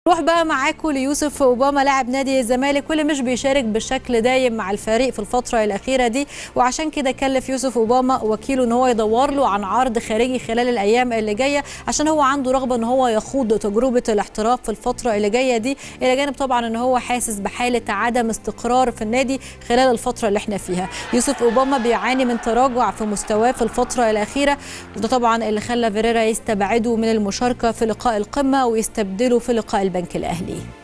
نروح بقى معاكم ليوسف اوباما لاعب نادي الزمالك واللي مش بيشارك بشكل دايم مع الفريق في الفتره الاخيره دي وعشان كده كلف يوسف اوباما وكيله ان هو يدور له عن عرض خارجي خلال الايام اللي جايه عشان هو عنده رغبه ان هو يخوض تجربه الاحتراف في الفتره اللي جايه دي الى جانب طبعا ان هو حاسس بحاله عدم استقرار في النادي خلال الفتره اللي احنا فيها يوسف اوباما بيعاني من تراجع في مستواه في الفتره الاخيره وده طبعا اللي خلى فيريرا يستبعده من المشاركه في لقاء القمه ويستبدله في لقاء البنك الاهلي